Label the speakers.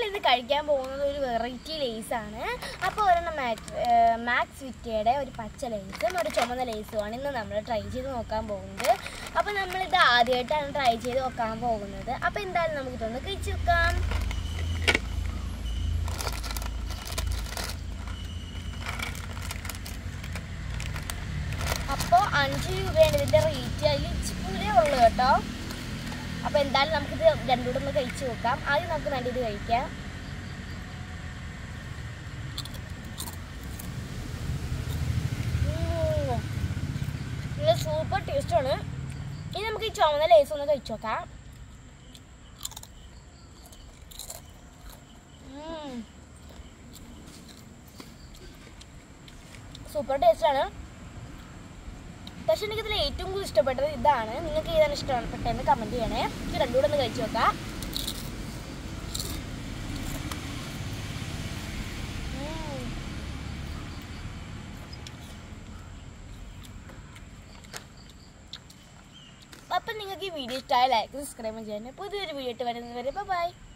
Speaker 1: നമ്മളിത് കഴിക്കാൻ പോകുന്നത് ഒരു വെറൈറ്റി ലേസ് ആണ് അപ്പോൾ ഒരെണ്ണം മാക്സ് മാക്സ് വിറ്റയുടെ ഒരു പച്ച ലേസും ഒരു ചുമന്ന ലേസുമാണ് ഇന്ന് നമ്മൾ ട്രൈ ചെയ്ത് നോക്കാൻ പോകുന്നത് അപ്പോൾ നമ്മളിത് ആദ്യമായിട്ടാണ് ട്രൈ ചെയ്ത് നോക്കാൻ പോകുന്നത് അപ്പോൾ എന്തായാലും നമുക്കിതൊന്ന് കഴിച്ച് നോക്കാം അപ്പോൾ അഞ്ച് രൂപയാണ് ഇതിൻ്റെ റേറ്റ് അതിൽ ഇച്ചിപ്പൂരേ ഉള്ളൂ കേട്ടോ അപ്പോൾ എന്തായാലും നമുക്കിത് രണ്ടും കൂടെ ഒന്ന് കഴിച്ച് നോക്കാം ആദ്യം നമുക്ക് വേണ്ടി ഇത് കഴിക്കാം ഉം. ഇത് സൂപ്പർ ടേസ്റ്റാണ് ഇനി നമുക്ക് ഈ ചുവന്ന ലേസ് ഒന്ന് കഴിച്ചു നോക്കാം ഉം. സൂപ്പർ ടേസ്റ്റാണ് പക്ഷെ എനിക്ക് ഇതിൽ ഏറ്റവും കൂടുതൽ ഇഷ്ടപ്പെട്ടത് ഇതാണ് നിങ്ങൾക്ക് ഏതാണ് ഇഷ്ടപ്പെട്ടതെന്ന് കമൻറ്റ് ചെയ്യണേ ഇത് രണ്ടും കൂടെ ഒന്ന് കഴിച്ചു നോക്കാം ഉം. അപ്പം നിങ്ങൾക്ക് ഈ വീഡിയോ ഇഷ്ടമായ ലൈക്ക് സബ്സ്ക്രൈബ് ചെയ്യാൻ പുതിയൊരു വീഡിയോ ഇട്ട് വരുന്നത് വരെ ബൈ